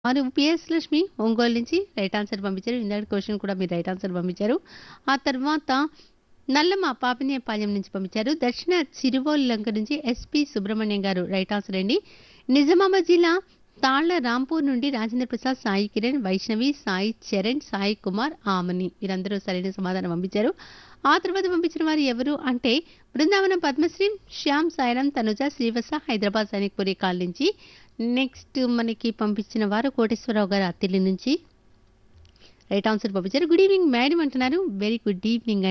వారు పిఎస్ లక్ష్మి ఒంగోలు నుంచి right answer పంపించారు ఇందాక క్వశ్చన్ కూడా మీరు రైట్ ఆన్సర్ పంపించారు ఆ తర్వాత నల్లమ్మ పాపినేపాలెం నుంచి పంపించారు దక్షిణ చిరువోలు లంక నుంచి ఎస్పి సుబ్రహ్మణ్యం గారు రైట్ ఆన్సర్ అండి నిజామాబాద్ జిల్లా తాళ్ల రాంపూర్ నుండి రాజేంద్ర ప్రసాద్ సాయి కిరణ్ వైష్ణవి సాయి చరణ్ సాయి కుమార్ ఆమని వీరందరూ సరైన సమాధానం పంపించారు ఆ తర్వాత పంపించిన వారు ఎవరు అంటే బృందావనం పద్మశ్రీ శ్యామ్ సాయిరాం తనుజ శ్రీవస హైదరాబాద్ సైనిక్పురి కాల్ నుంచి నెక్స్ట్ మనకి పంపించిన వారు కోటేశ్వరరావు గారు అత్తిలి నుంచి రైట్ ఆన్సర్ పంపించారు గుడ్ ఈవినింగ్ మేడం అంటున్నారు వెరీ గుడ్ ఈవినింగ్